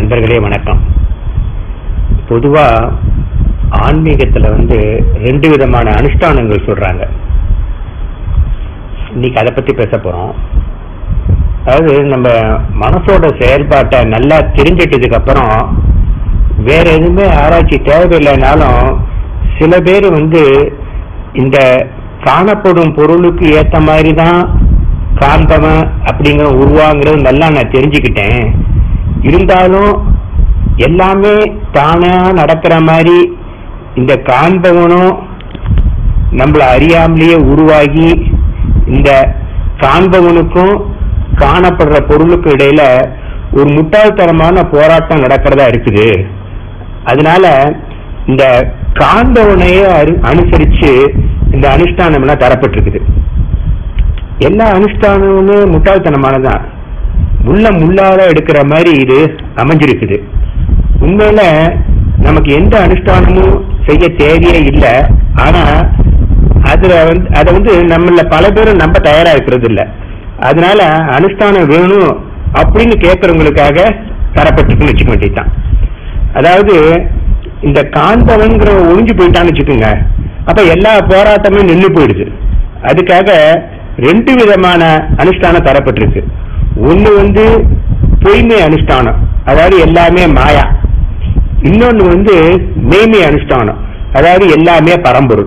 நண்பர்களே வணக்கம் பொதுவா ஆன்மீகத்துல வந்து ரெண்டு விதமான அனுஷ்டானங்கள் சொல்றாங்க இன்னைக்கு அதை பத்தி பேச போறோம் அதாவது நம்ம மனசோட செயல்பாட்டை நல்லா தெரிஞ்சிட்டதுக்கு அப்புறம் வேற எதுவுமே ஆராய்ச்சி தேவையில்லைனாலும் சில பேர் வந்து இந்த காணப்படும் பொருளுக்கு ஏத்த மாதிரி தான் காண்பவன் அப்படிங்கிற உருவாங்கிறது நல்லா நான் தெரிஞ்சுக்கிட்டேன் இருந்தாலும் எல்லாமே தானா நடக்கிற மாதிரி இந்த காண்பவனும் நம்மள அறியாமலேயே உருவாகி இந்த காண்பவனுக்கும் காணப்படுற பொருளுக்கு இடையில ஒரு முட்டாள்தனமான போராட்டம் நடக்கிறதா இருக்குது அதனால இந்த காண்பவனையே அரு- அனுசரிச்சு இந்த அனுஷ்டானம் எல்லாம் தரப்பட்டிருக்குது எல்லா அனுஷ்டானமுமே முட்டாள்தனமானதான் முள்ள முள்ளால எடுக்கிற மாதிரி இது அமைஞ்சிருக்குது உண்மையில நமக்கு எந்த அனுஷ்டானமும் செய்ய தேவையே இல்லை ஆனா அதுல வந்து அதை வந்து நம்மள பல பேரும் நம்ப தயாரா இருக்கிறது இல்ல அதனால அனுஷ்டானம் வேணும் அப்படின்னு கேட்கறவங்களுக்காக தரப்பட்டிருக்குன்னு வச்சுக்க வேண்டியதுதான் அதாவது இந்த காண்பவன்கிற ஒழிஞ்சு போயிட்டான்னு வச்சுக்கோங்க அப்ப எல்லா போராட்டமும் நின்னு போயிடுது அதுக்காக ரெண்டு விதமான அனுஷ்டானம் தரப்பட்டிருக்கு ஒண்ணு வந்து பொய்மை அனுஷ்டானம் அதாவது எல்லாமே மாயா இன்னொன்னு வந்து மெய்மை அனுஷ்டானம் அதாவது எல்லாமே பரம்பொருள்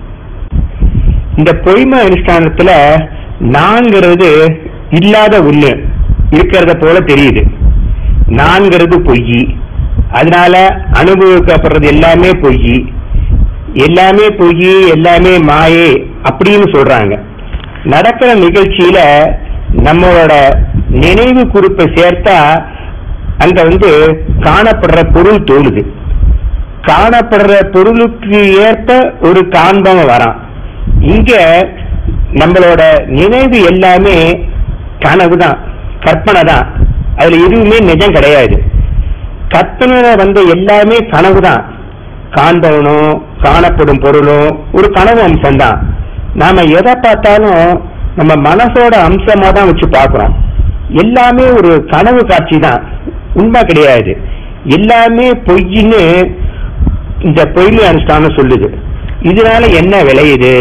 இந்த பொய்மை அனுஷ்டானத்துல நான்கிறது இல்லாத ஒண்ணு இருக்கிறத போல தெரியுது நான்கிறது பொய் அதனால அனுபவிக்கப்படுறது எல்லாமே பொய் எல்லாமே பொய் எல்லாமே மாயே அப்படின்னு சொல்றாங்க நடக்கிற நிகழ்ச்சியில நம்மளோட நினைவு குறிப்பை சேர்த்தா அங்க வந்து காணப்படுற பொருள் தோணுது காணப்படுற பொருளுக்கு ஏற்ப ஒரு காண்பம் வரான் இங்க நம்மளோட நினைவு எல்லாமே கனவு தான் கற்பனை தான் அதுல எதுவுமே நிஜம் கிடையாது கற்பனையில வந்த எல்லாமே கனவு தான் காண்பவனும் காணப்படும் பொருளும் ஒரு கனவு அம்சம் தான் நாம எதை பார்த்தாலும் நம்ம மனசோட அம்சமா தான் வச்சு பார்க்கிறோம் எல்லாமே ஒரு கனவு காட்சி தான் உண்மை கிடையாது எல்லாமே பொய்ன்னு இந்த பொய்மை அனுஷ்டானம் சொல்லுது இதனால என்ன விளையுது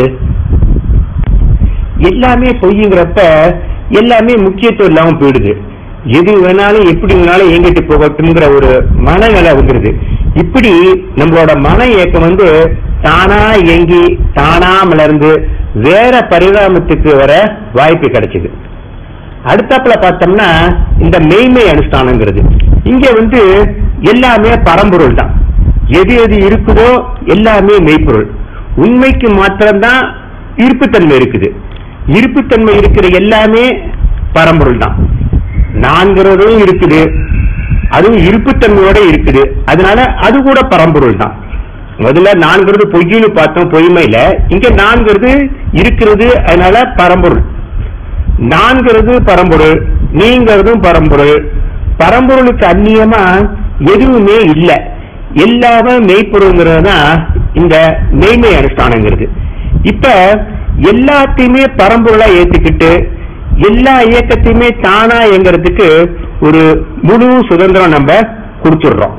எல்லாமே பொய்ங்கிறப்ப எல்லாமே முக்கியத்துவம் இல்லாம போயிடுது எது வேணாலும் எப்படி வேணாலும் இயங்கிட்டு போகட்டும்ங்கிற ஒரு மனநிலை வந்துருது இப்படி நம்மளோட மன இயக்கம் வந்து தானா இயங்கி தானா மலர்ந்து வேற பரிணாமத்துக்கு வர வாய்ப்பு கிடைச்சது அடுத்தாப்புல பார்த்தோம்னா இந்த மெய்மை அனுஷ்டானங்கிறது இங்க வந்து எல்லாமே பரம்பொருள் தான் எது எது இருக்குதோ எல்லாமே மெய்ப்பொருள் உண்மைக்கு மாத்திரம்தான் இருப்புத்தன்மை இருக்குது இருப்புத்தன்மை இருக்கிற எல்லாமே பரம்பொருள் தான் நான்கிறதும் இருக்குது அதுவும் இருப்புத்தன்மையோட இருக்குது அதனால அது கூட பரம்பொருள் தான் முதல்ல நான்கிறது பொய்ன்னு பார்த்தோம் பொய்மையில இங்க நான்கிறது இருக்கிறது அதனால பரம்பொருள் நான்கிறது பரம்பொருள் நீங்கிறதும் பரம்பொருள் பரம்பொருளுக்கு அந்நியமா எதுவுமே இல்லை எல்லாமே மெய்ப்பொருள்ங்கிறது தான் இந்த மெய்மை அனுஷ்டானங்கிறது இப்ப எல்லாத்தையுமே பரம்பொருளா ஏத்துக்கிட்டு எல்லா இயக்கத்தையுமே தானா இயங்குறதுக்கு ஒரு முழு சுதந்திரம் நம்ம கொடுத்துடுறோம்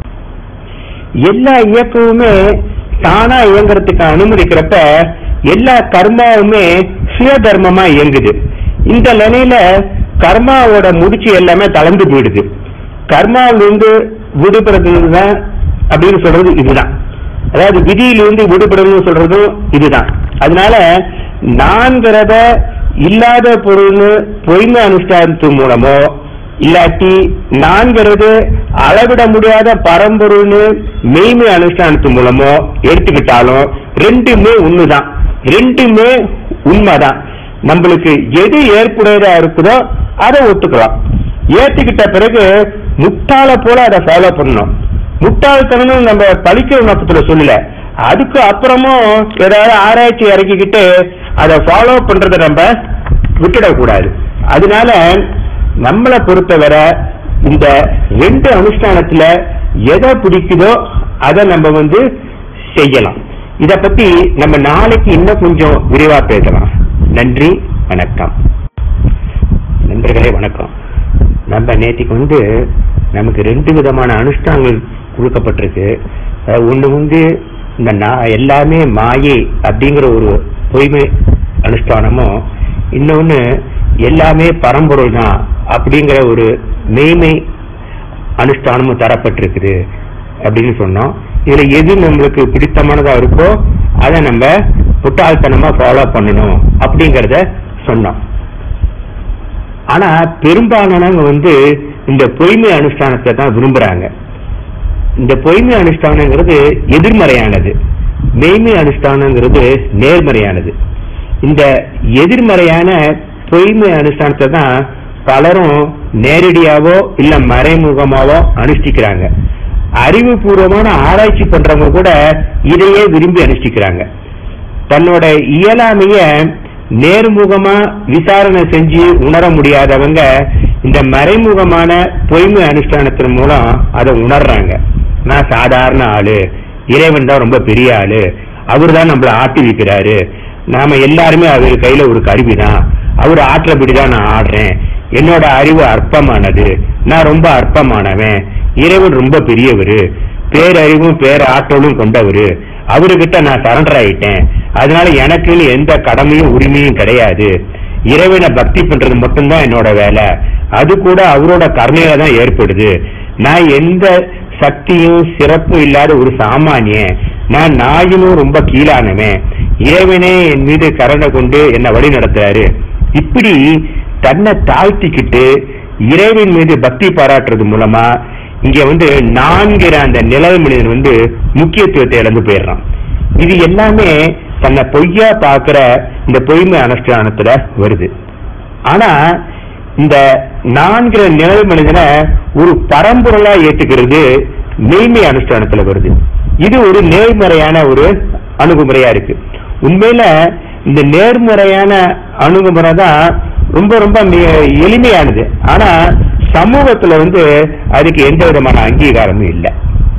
எல்லா இயக்கமுமே தானா இயங்குறதுக்கு அனுமதிக்கிறப்ப எல்லா கர்மாவுமே சுய தர்மமா இயங்குது இந்த நிலையில கர்மாவோட முடிச்சு எல்லாமே தளர்ந்து போயிடுது கர்மாவிலிருந்து விடுபடுறது தான் அப்படின்னு சொல்றது இதுதான் அதாவது விதியிலிருந்து விடுபடணும்னு சொல்றதும் இதுதான் அதனால நான்கிறத இல்லாத பொருள்னு பொய்மை அனுஷ்டானத்து மூலமோ இல்லாட்டி நான்கிறது அளவிட முடியாத பரம்பொருள்னு மெய்மை அனுஷ்டானத்து மூலமோ எடுத்துக்கிட்டாலும் ரெண்டுமே உண்மைதான் ரெண்டுமே உண்மைதான் நம்மளுக்கு எது ஏற்புடையதா இருக்குதோ அதை ஒத்துக்கலாம் ஏத்துக்கிட்ட பிறகு முட்டாள போல அதை ஃபாலோ பண்ணணும் முட்டாள்தனம் நம்ம பழிக்கிற நோக்கத்துல சொல்லல அதுக்கு அப்புறமும் ஏதாவது ஆராய்ச்சி இறக்கிக்கிட்டு அதை ஃபாலோ பண்றதை நம்ம விட்டுடக்கூடாது அதனால நம்மளை பொறுத்தவரை இந்த ரெண்டு அனுஷ்டானத்துல எதை பிடிக்குதோ அதை நம்ம வந்து செய்யலாம் இத பத்தி நம்ம நாளைக்கு இன்னும் கொஞ்சம் விரிவா பேசலாம் நன்றி வணக்கம் நண்பர்களே வணக்கம் நம்ம நேத்திக்கு வந்து நமக்கு ரெண்டு விதமான அனுஷ்டானங்கள் கொடுக்கப்பட்டிருக்கு அஹ் ஒண்ணு வந்து இந்த நா- எல்லாமே மாயை அப்படிங்கிற ஒரு பொய்மை அனுஷ்டானமும் இன்னொன்னு எல்லாமே பரம்பொருள் தான் அப்படிங்கிற ஒரு மெய்மை அனுஷ்டானமும் தரப்பட்டிருக்குது அப்படின்னு சொன்னோம் இதுல எது நம்மளுக்கு பிடித்தமானதா இருக்கோ அதை நம்ம முட்டாள்தனமா ஃபாலோ பண்ணணும் அப்படிங்கறத சொன்னோம் ஆனா பெரும்பாலானவங்க வந்து இந்த பொய்மை அனுஷ்டானத்தை தான் விரும்புறாங்க இந்த பொய்மை அனுஷ்டானங்கிறது எதிர்மறையானது மெய்மை அனுஷ்டானங்கிறது நேர்மறையானது இந்த எதிர்மறையான பொய்மை அனுஷ்டானத்தை தான் பலரும் நேரடியாவோ இல்ல மறைமுகமாவோ அனுஷ்டிக்கிறாங்க அறிவுபூர்வமான ஆராய்ச்சி பண்றவங்க கூட இதையே விரும்பி அனுஷ்டிக்கிறாங்க தன்னோட இயலாமைய நேர்முகமா விசாரணை செஞ்சு உணர முடியாதவங்க இந்த மறைமுகமான பொய்மை அனுஷ்டானத்தின் மூலம் அதை உணர்றாங்க நான் சாதாரண ஆளு இறைவன் தான் ரொம்ப பெரிய ஆளு அவர் தான் நம்மள ஆட்டி வைக்கிறாரு நாம எல்லாருமே அவர் கையில ஒரு கருவி தான் அவர் ஆற்றபடி தான் நான் ஆடுறேன் என்னோட அறிவு அற்பமானது நான் ரொம்ப அற்பமானவன் இறைவன் ரொம்ப பெரியவரு பேரறிவும் பேராற்றலும் கொண்டவரு அவர்கிட்ட நான் சரண்டர் ஆயிட்டேன் அதனால எனக்குன்னு எந்த கடமையும் உரிமையும் கிடையாது இறைவனை பக்தி பண்றது மட்டும்தான் என்னோட வேலை அது கூட அவரோட கருணையில தான் ஏற்படுது நான் எந்த சக்தியும் சிறப்பும் இல்லாத ஒரு சாமானியன் நான் நாயினும் ரொம்ப கீழானவன் இறைவனே என் மீது கருணை கொண்டு என்னை வழி நடத்துறாரு இப்படி தன்னை தாழ்த்திக்கிட்டு இறைவன் மீது பக்தி பாராட்டுறது மூலமா இங்க வந்து நான்கிற அந்த நிலவு மனிதன் வந்து முக்கியத்துவத்தை இழந்து போயிடுறான் இது எல்லாமே தன்னை பொய்யா பார்க்கிற இந்த பொய்மை அனுஷ்டானத்துல வருது ஆனா இந்த நான்கிற நிழல் மனிதனை ஒரு பரம்பொருளா ஏத்துக்கிறது மெய்மை அனுஷ்டானத்துல வருது இது ஒரு நேர்மறையான ஒரு அணுகுமுறையா இருக்கு உண்மையில இந்த நேர்முறையான அணுகுமுறை தான் ரொம்ப ரொம்ப மி- எளிமையானது ஆனா சமூகத்துல வந்து அதுக்கு எந்த விதமான அங்கீகாரமும் இல்லை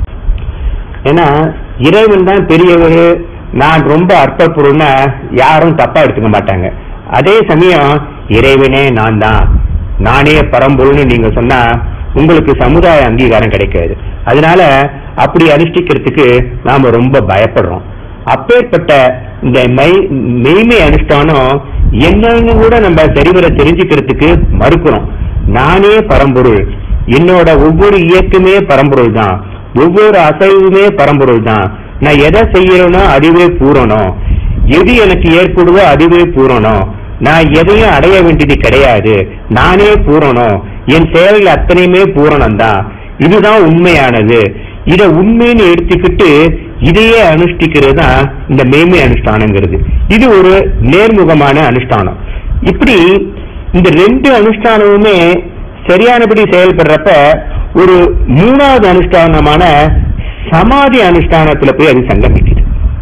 ஏன்னா இறைவன் தான் பெரியவர் நான் ரொம்ப அற்ப பொருள்னா யாரும் தப்பா எடுத்துக்க மாட்டாங்க அதே சமயம் இறைவனே நான் தான் நானே பரம்பொருள்னு நீங்க சொன்னா உங்களுக்கு சமுதாய அங்கீகாரம் கிடைக்காது அதனால அப்படி அனுஷ்டிக்கிறதுக்கு நாம ரொம்ப பயப்படுறோம் அப்பேற்பட்ட இந்த மெய் மெய்மை அனுஷ்டானம் என்னன்னு கூட நம்ம சரிவர தெரிஞ்சுக்கிறதுக்கு மறுக்கிறோம் நானே பரம்பொருள் என்னோட ஒவ்வொரு இயக்கமே பரம்பொருள் தான் ஒவ்வொரு அசைவுமே பரம்பொருள் தான் நான் எதை செய்யறேனோ அதுவே பூரணம் எது எனக்கு ஏற்படுதோ அதுவே பூரணம் நான் எதையும் அடைய வேண்டியது கிடையாது நானே பூரணம் என் செயல்கள் அத்தனையுமே பூரணம் தான் இதுதான் உண்மையானது இத உண்மைன்னு எடுத்துக்கிட்டு இதையே அனுஷ்டிக்கிறது தான் இந்த மேன்மை அனுஷ்டானங்கிறது இது ஒரு நேர்முகமான அனுஷ்டானம் இப்படி இந்த ரெண்டு அனுஷ்டானமுமே சரியானபடி செயல்படுறப்ப ஒரு மூணாவது அனுஷ்டானமான சமாதி அனுஷ்டானத்துல போய் அது சங்கமிக்குது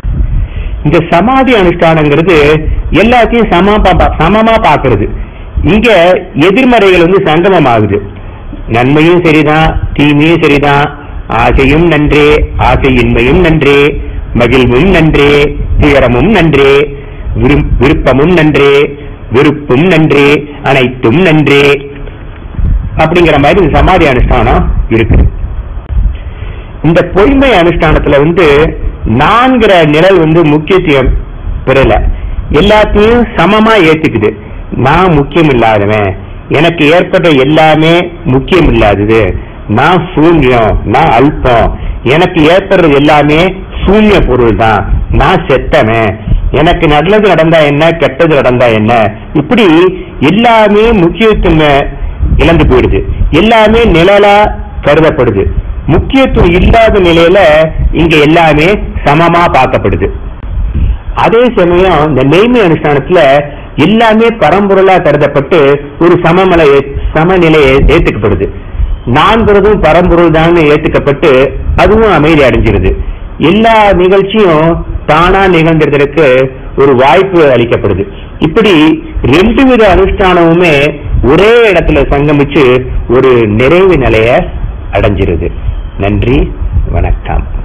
இந்த சமாதி அனுஷ்டானங்கிறது எல்லாத்தையும் சமமா பா- சமமா பாக்குறது இங்க எதிர்மறைகள் வந்து சங்கமம் ஆகுது நன்மையும் சரிதான் தீமையும் சரிதான் ஆசையும் நன்றே ஆசையின்மையும் நன்றே மகிழ்வும் நன்றே துயரமும் நன்றே விரும்- விருப்பமும் நன்றே விருப்பும் நன்றே அனைத்தும் நன்றே அப்படிங்கிற மாதிரி இந்த சமாதி அனுஷ்டானம் இருக்குது இந்த பொய்மை அனுஷ்டானத்துல வந்து நான்கிற நிழல் வந்து முக்கியத்துவம் பெறல எல்லாத்தையும் சமமா ஏத்துக்குது நான் முக்கியம் இல்லாதவன் எனக்கு ஏற்பட்ட எல்லாமே முக்கியம் இல்லாதது நான் சூன்யம் நான் அல்பம் எனக்கு ஏற்படுறது எல்லாமே சூன்ய பொருள் தான் நான் செத்தவன் எனக்கு நல்லது நடந்தா என்ன கெட்டது நடந்தா என்ன இப்படி எல்லாமே முக்கியத்துவம் இழந்து போயிடுது எல்லாமே நிழலா கருதப்படுது முக்கியத்துவம் இல்லாத நிலையில இங்க எல்லாமே சமமா பார்க்கப்படுது அதே சமயம் இந்த மெய்மை அனுஷ்டானத்துல எல்லாமே பரம்பொருளா கருதப்பட்டு ஒரு சமமலை சமநிலை ஏ- ஏத்துக்கப்படுது நான்கிறதும் பரம்பொருள் தான் ஏத்துக்கப்பட்டு அதுவும் அமைதி அடைஞ்சிருது எல்லா நிகழ்ச்சியும் தானா நிகழ்ந்ததற்கு ஒரு வாய்ப்பு அளிக்கப்படுது இப்படி ரெண்டு வித அனுஷ்டானமுமே ஒரே இடத்துல சங்கமிச்சு ஒரு நிறைவு நிலைய அடைஞ்சிருது நன்றி வணக்கம்